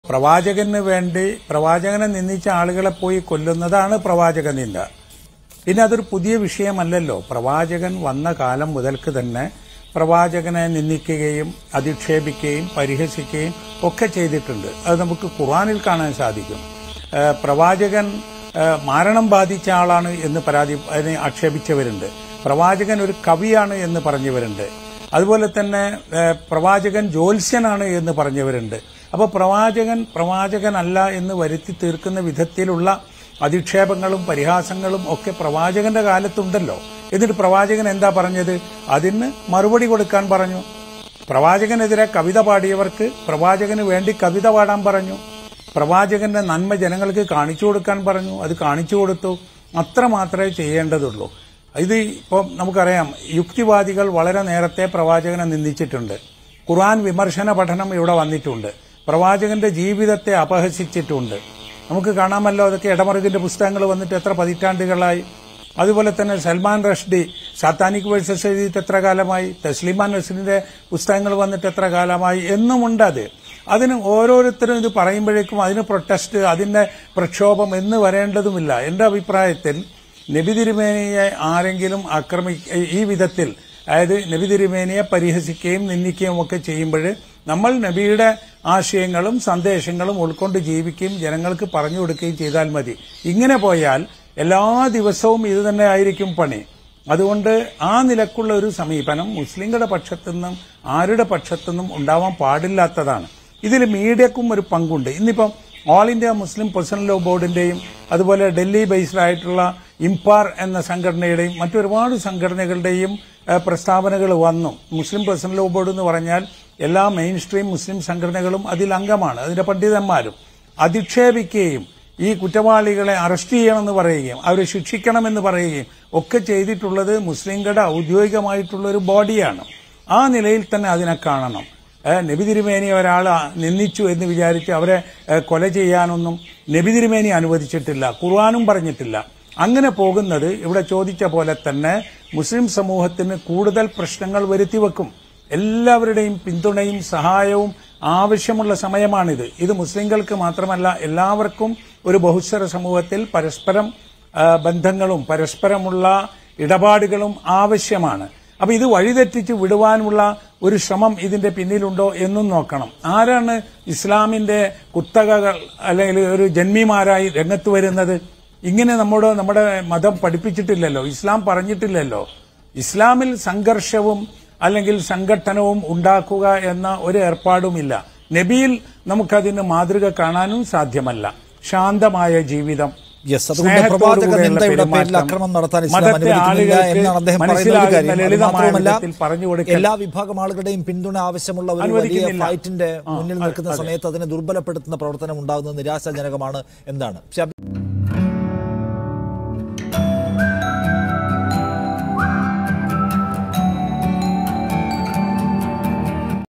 പ്രവാചകന് വേണ്ടി പ്രവാചകനെ നിന്ദിച്ച ആളുകളെ പോയി കൊല്ലുന്നതാണ് പ്രവാചക നിന്ദ പിന്നെ അതൊരു പുതിയ വിഷയമല്ലല്ലോ പ്രവാചകൻ വന്ന കാലം മുതൽക്ക് തന്നെ പ്രവാചകനെ നിന്ദിക്കുകയും അധിക്ഷേപിക്കുകയും പരിഹസിക്കുകയും ഒക്കെ ചെയ്തിട്ടുണ്ട് അത് നമുക്ക് ഖുറാനിൽ കാണാൻ സാധിക്കും ഏഹ് പ്രവാചകൻ ഏഹ് മരണം ബാധിച്ച ആളാണ് എന്ന് പരാതി അതിനെ ആക്ഷേപിച്ചവരുണ്ട് പ്രവാചകൻ ഒരു കവിയാണ് എന്ന് പറഞ്ഞവരുണ്ട് അതുപോലെ തന്നെ ഏഹ് പ്രവാചകൻ ജ്യോത്സ്യനാണ് എന്ന് പറഞ്ഞവരുണ്ട് അപ്പോൾ പ്രവാചകൻ പ്രവാചകനല്ല എന്ന് വരുത്തി തീർക്കുന്ന വിധത്തിലുള്ള അധിക്ഷേപങ്ങളും പരിഹാസങ്ങളും ഒക്കെ പ്രവാചകന്റെ കാലത്തുണ്ടല്ലോ എന്നിട്ട് പ്രവാചകൻ എന്താ പറഞ്ഞത് അതിന് മറുപടി കൊടുക്കാൻ പറഞ്ഞു പ്രവാചകനെതിരെ കവിത പാടിയവർക്ക് പ്രവാചകന് വേണ്ടി കവിത പാടാൻ പറഞ്ഞു പ്രവാചകന്റെ നന്മ ജനങ്ങൾക്ക് കാണിച്ചു കൊടുക്കാൻ പറഞ്ഞു അത് കാണിച്ചു കൊടുത്തു അത്ര മാത്രമേ ചെയ്യേണ്ടതുള്ളൂ ഇത് ഇപ്പോൾ നമുക്കറിയാം യുക്തിവാദികൾ വളരെ നേരത്തെ പ്രവാചകനെ നിന്ദിച്ചിട്ടുണ്ട് ഖുർആൻ വിമർശന പഠനം ഇവിടെ വന്നിട്ടുണ്ട് പ്രവാചകന്റെ ജീവിതത്തെ അപഹസിച്ചിട്ടുണ്ട് നമുക്ക് കാണാമല്ലോ അതൊക്കെ ഇടമറുകിന്റെ പുസ്തകങ്ങൾ വന്നിട്ട് എത്ര പതിറ്റാണ്ടുകളായി അതുപോലെ തന്നെ സൽമാൻ റഷ്ദി സാത്താനിക് വേഴ്സസ് എഴുതിയിട്ട് എത്ര കാലമായി തസ്ലിമാൻ നസറിന്റെ പുസ്തകങ്ങൾ വന്നിട്ട് എത്ര കാലമായി എന്നുമുണ്ട് അത് അതിന് ഓരോരുത്തരും ഇത് പറയുമ്പോഴേക്കും അതിന് പ്രൊട്ടസ്റ്റ് അതിന്റെ പ്രക്ഷോഭം എന്ന് വരേണ്ടതുമില്ല എന്റെ അഭിപ്രായത്തിൽ നബി തിരുമേനിയെ ആരെങ്കിലും ആക്രമി ഈ വിധത്തിൽ അതായത് നബി തിരുമേനിയെ പരിഹസിക്കുകയും നിന്ദിക്കുകയും ഒക്കെ ചെയ്യുമ്പോൾ നമ്മൾ നബിയുടെ ആശയങ്ങളും സന്ദേശങ്ങളും ഉൾക്കൊണ്ട് ജീവിക്കുകയും ജനങ്ങൾക്ക് പറഞ്ഞു കൊടുക്കുകയും ചെയ്താൽ മതി ഇങ്ങനെ പോയാൽ എല്ലാ ദിവസവും ഇത് തന്നെ ആയിരിക്കും പണി അതുകൊണ്ട് ആ നിലക്കുള്ള ഒരു സമീപനം മുസ്ലിങ്ങളുടെ പക്ഷത്തുനിന്നും ആരുടെ പക്ഷത്തുനിന്നും ഉണ്ടാവാൻ പാടില്ലാത്തതാണ് ഇതിൽ മീഡിയക്കും ഒരു പങ്കുണ്ട് ഇന്നിപ്പം all India Muslim personal law ബോർഡിന്റെയും അതുപോലെ ഡൽഹി ബേസ്ഡ് ആയിട്ടുള്ള ഇംപാർ എന്ന സംഘടനയുടെയും മറ്റൊരുപാട് സംഘടനകളുടെയും ഏഹ്, പ്രസ്താവനകൾ വന്നു മുസ്ലിം പേഴ്സണൽ ലോ ബോർഡ് എന്ന് പറഞ്ഞാൽ എല്ലാ മെയിൻ സ്ട്രീം മുസ്ലിം സംഘടനകളും അതിൽ അംഗമാണ് അതിന്റെ പണ്ഡിതന്മാരും അധിക്ഷേപിക്കുകയും ഈ കുറ്റവാളികളെ അറസ്റ്റ് ചെയ്യണമെന്ന് പറയുകയും അവരെ ശിക്ഷിക്കണമെന്ന് പറയുകയും ഒക്കെ ചെയ്തിട്ടുള്ളത് മുസ്ലിങ്ങളുടെ ഔദ്യോഗികമായിട്ടുള്ള ഒരു ബോഡിയാണ് ആ നിലയിൽ തന്നെ അതിനെ കാണണം ഏഹ് നബി തിരുമേനി ഒരാൾ നിന്ദിച്ചു എന്ന് വിചാരിച്ച് അവരെ ഏഹ് കൊല ചെയ്യാനൊന്നും നബി തിരുമേനി അനുവദിച്ചിട്ടില്ല ഖുർആാനും പറഞ്ഞിട്ടില്ല അങ്ങനെ പോകുന്നത് ഇവിടെ ചോദിച്ച പോലെ തന്നെ മുസ്ലിം സമൂഹത്തിന് കൂടുതൽ പ്രശ്നങ്ങൾ വരുത്തിവെക്കും എല്ലാവരുടെയും പിന്തുണയും സഹായവും ആവശ്യമുള്ള സമയമാണിത് ഇത് മുസ്ലിങ്ങൾക്ക് മാത്രമല്ല എല്ലാവർക്കും ഒരു ബഹുസ്വര സമൂഹത്തിൽ പരസ്പരം ആ, ബന്ധങ്ങളും പരസ്പരമുള്ള ഇടപാടുകളും ആവശ്യമാണ് അപ്പൊ ഇത് വഴിതെറ്റിച്ച് വിടുവാനുള്ള ഒരു ശ്രമം ഇതിന്റെ പിന്നിലുണ്ടോ എന്നും നോക്കണം ആരാണ് ഇസ്ലാമിന്റെ കുത്തകകൾ അല്ലെങ്കിൽ ഒരു ജന്മിമാരായി രംഗത്ത് വരുന്നത് ഇങ്ങനെ നമ്മോട് നമ്മുടെ മതം പഠിപ്പിച്ചിട്ടില്ലല്ലോ ഇസ്ലാം പറഞ്ഞിട്ടില്ലല്ലോ ഇസ്ലാമിൽ സംഘർഷവും അല്ലെങ്കിൽ സംഘട്ടനവും ഉണ്ടാക്കുക എന്ന ഒരു ഏർപ്പാടുമില്ല നബിയിൽ നമുക്കതിന് മാതൃക കാണാനും സാധ്യമല്ല ശാന്തമായ ജീവിതം യെസ് അതുകൊണ്ട് സ്നേഹത്തോടു പ്രവാചക കൂടിയുള്ള നിന്ദയുടെ പേരിൽ പെരുമാറ്റം, അക്രമം നടത്താൻ ഇസ്ലാം മതത്തെ അനുവദിക്കുന്നില്ല ആളുകൾക്ക് എന്നാണ് അദ്ദേഹം പറയുന്ന ഒരു മനസ്സിലാകുന്ന കാര്യം അത് ലളിതമായ മാത്രമല്ല വിധത്തിൽ പറഞ്ഞു കൊടുക്കൽ എല്ലാ വിഭാഗം ആളുകളുടെയും പിന്തുണ ആവശ്യമുള്ള ഒരു വലിയ അനുവദിക്കുന്നില്ല. ഫൈറ്റിന്റെ ആ, മുന്നിൽ അതെ, നിൽക്കുന്ന അതെ. സമയത്ത് അതിനെ ദുർബലപ്പെടുത്തുന്ന പ്രവർത്തനം ഉണ്ടാകുന്നത് നിരാശാജനകമാണ് എന്താണ് പക്ഷെ